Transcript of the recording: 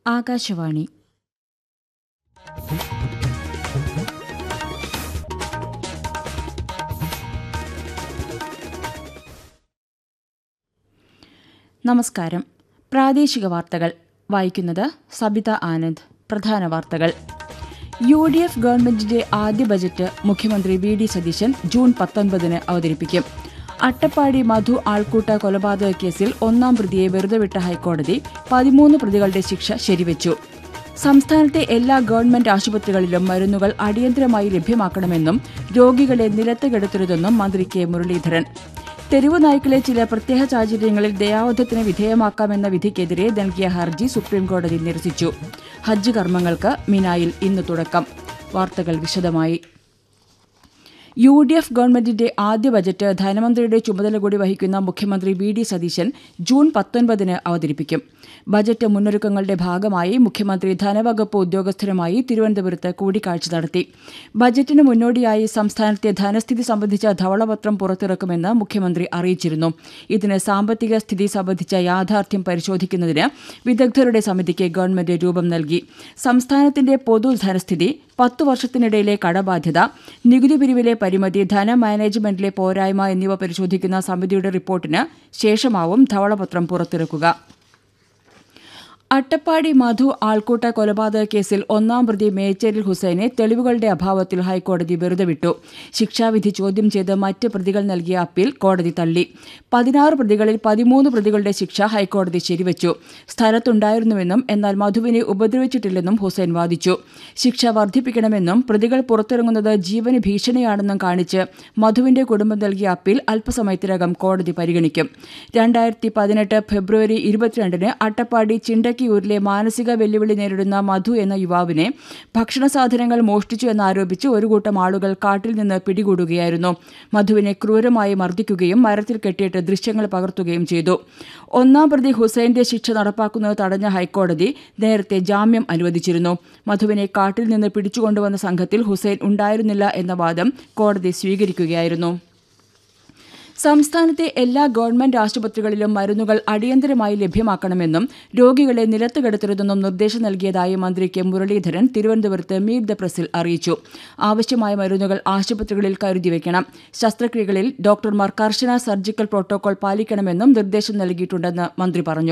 ആകാശവാണി നമസ്കാരം പ്രാദേശിക വാർത്തകൾ വായിക്കുന്നത് സബിത ആനന്ദ് പ്രധാന വാർത്തകൾ യു ഡി എഫ് ഗവൺമെന്റിന്റെ ആദ്യ ബജറ്റ് മുഖ്യമന്ത്രി വി ഡി സതീശൻ ജൂൺ പത്തൊൻപതിന് അവതരിപ്പിക്കും അട്ടപ്പാടി മധു ആൾക്കൂട്ട കൊലപാതക കേസിൽ ഒന്നാം പ്രതിയെ വെറുതെ വിട്ട ഹൈക്കോടതി പതിമൂന്ന് പ്രതികളുടെ ശിക്ഷ ശരിവച്ചു സംസ്ഥാനത്തെ എല്ലാ ഗവൺമെന്റ് ആശുപത്രികളിലും മരുന്നുകൾ അടിയന്തരമായി ലഭ്യമാക്കണമെന്നും രോഗികളെ നിലത്ത് കിടത്തരുതെന്നും മന്ത്രി കെ മുരളീധരൻ തെരുവു നായ്ക്കളെ ചില പ്രത്യേക സാഹചര്യങ്ങളിൽ ദയാവധത്തിന് വിധേയമാക്കാമെന്ന വിധിക്കെതിരെ നൽകിയ ഹർജി സുപ്രീംകോടതി നിരസിച്ചു ഹജ്ജ് കർമ്മങ്ങൾക്ക് മിനായിൽ ഇന്ന് തുടക്കം വാർത്തകൾ വിശദമായി യു ഡി എഫ് ഗവൺമെന്റിന്റെ ആദ്യ ബജറ്റ് ധനമന്ത്രിയുടെ ചുമതല കൂടി വഹിക്കുന്ന മുഖ്യമന്ത്രി വി ഡി സതീശൻ ജൂൺ പത്തൊൻപതിന് അവതരിപ്പിക്കും ബജറ്റ് മുന്നൊരുക്കങ്ങളുടെ ഭാഗമായി മുഖ്യമന്ത്രി ധനവകുപ്പ് ഉദ്യോഗസ്ഥരുമായി തിരുവനന്തപുരത്ത് കൂടിക്കാഴ്ച നടത്തി ബജറ്റിന് മുന്നോടിയായി സംസ്ഥാനത്തെ ധനസ്ഥിതി സംബന്ധിച്ച ധവളപത്രം പുറത്തിറക്കുമെന്ന് മുഖ്യമന്ത്രി അറിയിച്ചിരുന്നു ഇതിന് സാമ്പത്തിക സ്ഥിതി സംബന്ധിച്ച യാഥാർത്ഥ്യം പരിശോധിക്കുന്നതിന് വിദഗ്ധരുടെ സമിതിക്ക് ഗവൺമെന്റ് രൂപം നൽകി സംസ്ഥാനത്തിന്റെ പൊതു ധനസ്ഥിതി പത്തു വർഷത്തിനിടയിലെ കടബാധ്യത നികുതി പിരിവിലെ പരിമിതി ധന മാനേജ്മെന്റിലെ പോരായ്മ എന്നിവ പരിശോധിക്കുന്ന സമിതിയുടെ റിപ്പോർട്ടിന് ശേഷമാവും ധവളപത്രം പുറത്തിറക്കുക അട്ടപ്പാടി മധു ആൾക്കൂട്ട കൊലപാതക കേസിൽ ഒന്നാം പ്രതി മേച്ചേരിൽ ഹുസൈനെ തെളിവുകളുടെ അഭാവത്തിൽ ഹൈക്കോടതി വെറുതെ വിട്ടു ശിക്ഷാവിധി ചോദ്യം ചെയ്ത് മറ്റ് പ്രതികൾ നൽകിയ അപ്പീൽ കോടതി തള്ളി പതിനാറ് പ്രതികളിൽ പതിമൂന്ന് പ്രതികളുടെ ശിക്ഷ ഹൈക്കോടതി ശരിവച്ചു സ്ഥലത്തുണ്ടായിരുന്നുവെന്നും എന്നാൽ മധുവിനെ ഉപദ്രവിച്ചിട്ടില്ലെന്നും ഹുസൈൻ വാദിച്ചു ശിക്ഷ വർദ്ധിപ്പിക്കണമെന്നും പ്രതികൾ പുറത്തിറങ്ങുന്നത് ജീവന് ഭീഷണിയാണെന്നും കാണിച്ച് മധുവിന്റെ കുടുംബം നൽകിയ അപ്പീൽ അല്പസമയത്തിനകം കോടതി പരിഗണിക്കും രണ്ടായിരത്തി പതിനെട്ട് ഫെബ്രുവരി ഇരുപത്തിരണ്ടിന് അട്ടപ്പാടി ചിണ്ടക്കി ഊരിലെ മാനസിക വെല്ലുവിളി നേരിടുന്ന മധു എന്ന യുവാവിനെ ഭക്ഷണ സാധനങ്ങൾ മോഷ്ടിച്ചു എന്നാരോപിച്ച് ഒരു കൂട്ടം ആളുകൾ കാട്ടിൽ നിന്ന് പിടികൂടുകയായിരുന്നു മധുവിനെ ക്രൂരമായി മർദ്ദിക്കുകയും മരത്തിൽ കെട്ടിയിട്ട് ദൃശ്യങ്ങൾ പകർത്തുകയും ചെയ്തു ഒന്നാം പ്രതി ഹുസൈന്റെ ശിക്ഷ നടപ്പാക്കുന്നത് തടഞ്ഞ ഹൈക്കോടതി നേരത്തെ ജാമ്യം അനുവദിച്ചിരുന്നു മധുവിനെ കാട്ടിൽ നിന്ന് പിടിച്ചുകൊണ്ടുവന്ന സംഘത്തിൽ ഹുസൈൻ ഉണ്ടായിരുന്നില്ല എന്ന വാദം കോടതി സ്വീകരിക്കുകയായിരുന്നു സംസ്ഥാനത്തെ എല്ലാ ഗവൺമെന്റ് ആശുപത്രികളിലും മരുന്നുകൾ അടിയന്തരമായി ലഭ്യമാക്കണമെന്നും രോഗികളെ നിലത്ത് കിടത്തരുതെന്നും നിർദ്ദേശം നൽകിയതായി മന്ത്രി കെ മുരളീധരൻ തിരുവനന്തപുരത്ത് മീറ്റ് ദ പ്രസിൽ അറിയിച്ചു ആവശ്യമായ മരുന്നുകൾ ആശുപത്രികളിൽ കരുതിവെക്കണം ശസ്ത്രക്രിയകളിൽ ഡോക്ടർമാർ കർശന സർജിക്കൽ പ്രോട്ടോകോൾ പാലിക്കണമെന്നും നിർദ്ദേശം നൽകിയിട്ടുണ്ടെന്ന് മന്ത്രി പറഞ്ഞു